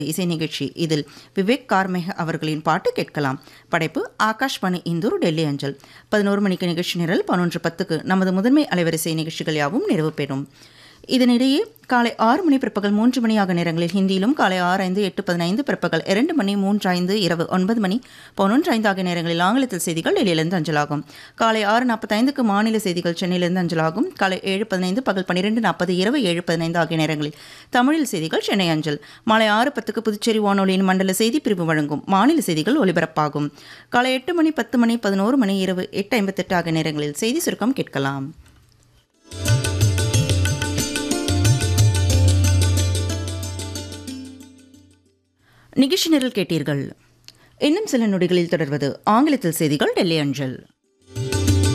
இசை நிகழ்ச்சி இதில் விவேக் கார்மேக அவர்களின் பாட்டு கேட்கலாம் படைப்பு ஆகாஷ்வாணி இந்தூர் டெல்லி அஞ்சல் பதினோரு மணிக்கு நிகழ்ச்சி நிரல் பதினொன்று பத்துக்கு நமது முதன்மை அலைவரிசை நிகழ்ச்சிகள் யாவும் நிறைவு பெறும் இதனிடையே காலை ஆறு மணி பிற்பகல் மூன்று மணி ஆக நேரங்களில் ஹிந்தியிலும் காலை ஆறு ஐந்து எட்டு பதினைந்து பிற்பகல் இரண்டு மணி மூன்று ஐந்து இரவு ஒன்பது மணி பதினொன்று ஐந்து ஆகிய நேரங்களில் ஆங்கிலத்தில் செய்திகள் டெல்லியிலிருந்து அஞ்சலாகும் காலை ஆறு நாற்பத்தைந்துக்கு மாநில செய்திகள் சென்னையிலிருந்து அஞ்சலாகும் காலை ஏழு பதினைந்து பகல் பன்னிரெண்டு நாற்பது இரவு ஏழு பதினைந்து ஆகிய நேரங்களில் தமிழில் செய்திகள் சென்னை அஞ்சல் மாலை ஆறு பத்துக்கு புதுச்சேரி வானொலியின் மண்டல செய்தி பிரிவு வழங்கும் மாநில செய்திகள் ஒலிபரப்பாகும் காலை எட்டு மணி பத்து மணி பதினோரு மணி இரவு எட்டு ஐம்பத்தெட்டு ஆகிய நேரங்களில் செய்தி சுருக்கம் கேட்கலாம் நிகழ்ச்சி நிரல் கேட்டீர்கள் இன்னும் சில நொடிகளில் தொடர்வது ஆங்கிலத்தில் செய்திகள் டெல்லி அஞ்சல்